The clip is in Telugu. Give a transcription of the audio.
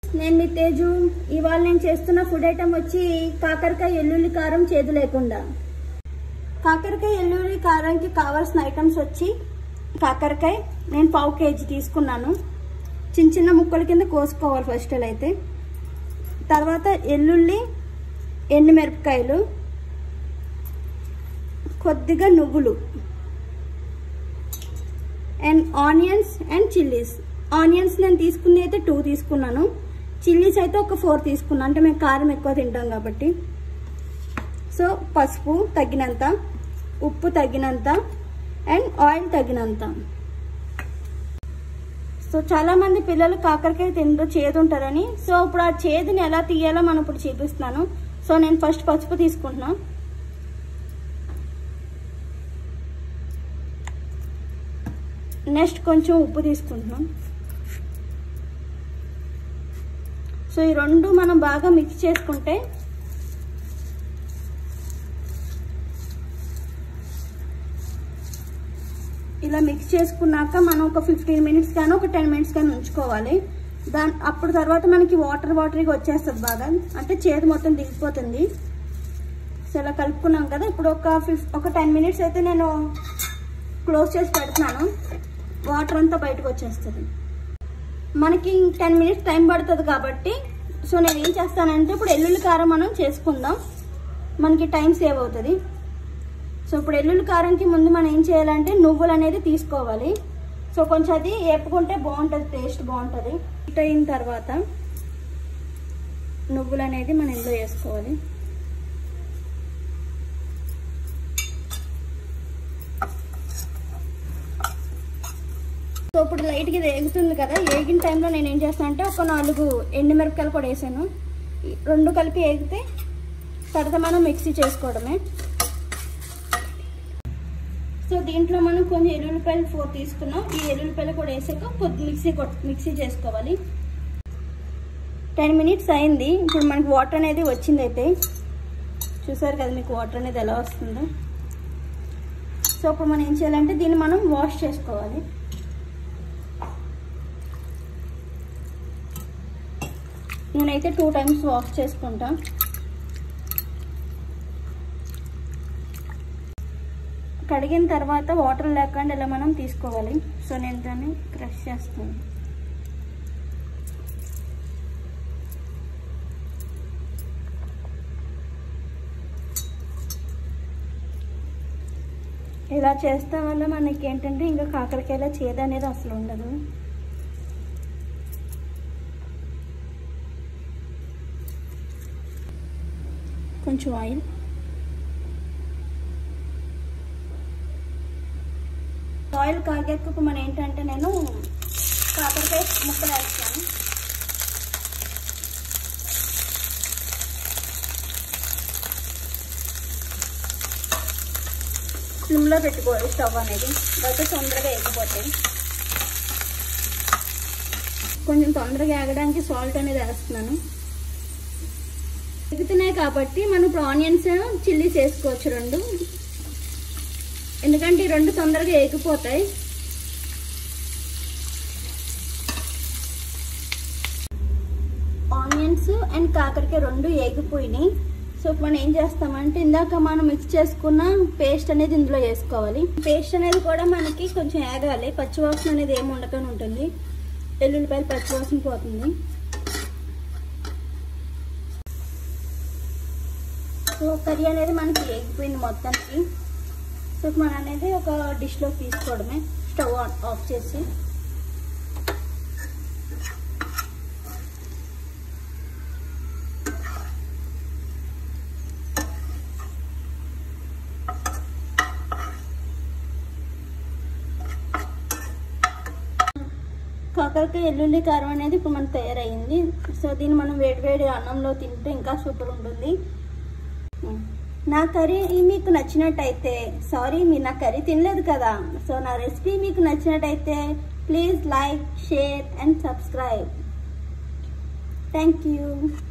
నేను మీ తేజు ఇవాళ నేను చేస్తున్న ఫుడ్ ఐటమ్ వచ్చి కాకరకాయ ఎల్లుల్లి కారం చేదు లేకుండా కాకరకాయ ఎల్లుల్లి కారంకి కావాల్సిన ఐటమ్స్ వచ్చి కాకరకాయ నేను పావు కేజీ తీసుకున్నాను చిన్న చిన్న ముక్కల కింద కోసుకోవాలి ఫస్ట్ అయితే తర్వాత ఎల్లుల్లి ఎండుమిరపకాయలు కొద్దిగా నువ్వులు and onions and chillies onions నేను తీసుకుని అయితే టూ తీసుకున్నాను చిల్లీస్ అయితే ఒక ఫోర్ తీసుకున్నాను అంటే మేము కారం ఎక్కువ తింటాం కాబట్టి సో పసుపు తగినంత ఉప్పు తగినంత అండ్ ఆయిల్ తగినంత సో చాలా మంది పిల్లలు కాకరకాయ తింటూ చేదు ఉంటారని సో ఇప్పుడు ఆ చేదుని ఎలా తీయాలో మనం ఇప్పుడు చూపిస్తున్నాను సో నేను ఫస్ట్ పసుపు తీసుకుంటున్నా నెక్స్ట్ కొంచెం ఉప్పు తీసుకుంటున్నాం సో ఈ రెండు మనం బాగా మిక్స్ చేసుకుంటే ఇలా మిక్స్ చేసుకున్నాక మనం ఒక ఫిఫ్టీన్ మినిట్స్ కానీ ఒక టెన్ మినిట్స్ కానీ ఉంచుకోవాలి దాని అప్పుడు తర్వాత మనకి వాటర్ వాటరీగా వచ్చేస్తుంది బాగా అంటే చేతి మొత్తం దిగిపోతుంది సో ఇలా కలుపుకున్నాం కదా ఇప్పుడు ఒక ఫిఫ్ ఒక టెన్ మినిట్స్ అయితే నేను క్లోజ్ చేసి పెడుతున్నాను వాటర్ అంతా బయటకు వచ్చేస్తుంది మనకి టెన్ మినిట్స్ టైం పడుతుంది కాబట్టి సో నేను ఏం చేస్తానంటే ఇప్పుడు ఎల్లుల్లి కారం మనం చేసుకుందాం మనకి టైం సేవ్ అవుతుంది సో ఇప్పుడు ఎల్లుల్లి కారంకి ముందు మనం ఏం చేయాలంటే నువ్వులు అనేది తీసుకోవాలి సో కొంచెం అది వేపుకుంటే బాగుంటుంది టేస్ట్ బాగుంటుంది హీట్ అయిన తర్వాత నువ్వులు అనేది మనం ఇందులో వేసుకోవాలి సో ఇప్పుడు లైట్గా ఇది ఏగుతుంది కదా ఏగిన టైంలో నేను ఏం చేస్తాను అంటే ఒక నాలుగు ఎండుమిరపకాయలు కూడా వేసాను ఈ రెండు కలిపి ఏగితే తర్వాత మనం మిక్సీ చేసుకోవడమే సో దీంట్లో మనం కొన్ని ఎల్లుల్లిపాయలు ఫోర్ తీసుకున్నాం ఈ ఎల్లుల్లిపాయలు కూడా వేసాక కొద్ది మిక్సీ కొట్- మిక్సీ చేసుకోవాలి టెన్ మినిట్స్ అయింది ఇప్పుడు మనకి వాటర్ అనేది వచ్చింది అయితే చూసారు కదా మీకు వాటర్ అనేది ఎలా వస్తుందో సో ఇప్పుడు మనం ఏం చేయాలంటే దీన్ని మనం వాష్ చేసుకోవాలి నేనైతే టూ టైమ్స్ వాష్ చేసుకుంటా కడిగిన తర్వాత వాటర్ లేకుండా ఇలా మనం తీసుకోవాలి సో నేను దాన్ని క్రష్ చేస్తాను ఇలా చేస్తాం వల్ల మనకి ఏంటంటే ఇంకా కాకరకాయల చేదు అనేది అసలు ఉండదు కొంచెం ఆయిల్ ఆయిల్ కాగాక మనం ఏంటంటే నేను కాకరకాయ ముక్కలు వేస్తాను స్లిమ్లో పెట్టుకోవాలి స్టవ్ అనేది అయితే తొందరగా ఎగిపోతాయి కొంచెం తొందరగా ఆగడానికి సాల్ట్ అనేది వేస్తున్నాను ఎగుతున్నాయి కాబట్టి మనం ఇప్పుడు ఆనియన్స్ చిల్లీస్ వేసుకోవచ్చు రెండు ఎందుకంటే ఈ రెండు తొందరగా ఎగిపోతాయి ఆనియన్స్ అండ్ కాకరకాయ రెండు ఏగిపోయినాయి సో ఇప్పుడు మనం ఏం చేస్తామంటే ఇందాక మనం మిక్స్ చేసుకున్న పేస్ట్ అనేది ఇందులో వేసుకోవాలి పేస్ట్ అనేది కూడా మనకి కొంచెం ఏగాలి పచ్చివాసన అనేది ఏమి ఉండకుండా ఉంటుంది వెల్లుల్లిపాయలు పచ్చివాసన పోతుంది సో కర్రీ అనేది మనకి ఏగిపోయింది మొత్తానికి సో ఇప్పుడు మనం అనేది ఒక డిష్లో తీసుకోవడమే స్టవ్ ఆన్ ఆఫ్ చేసి కాకరకాయ ఎల్లుల్లి కారం అనేది ఇప్పుడు మనకు తయారైంది సో దీన్ని మనం వేడివేడి అన్నంలో తింటే ఇంకా సూపర్ ఉంటుంది నా కర్రీ మీకు నచ్చినట్టయితే సారీ మీరు నా కర్రీ తినలేదు కదా సో నా రెసిపీ మీకు నచ్చినట్టయితే please like share and subscribe thank you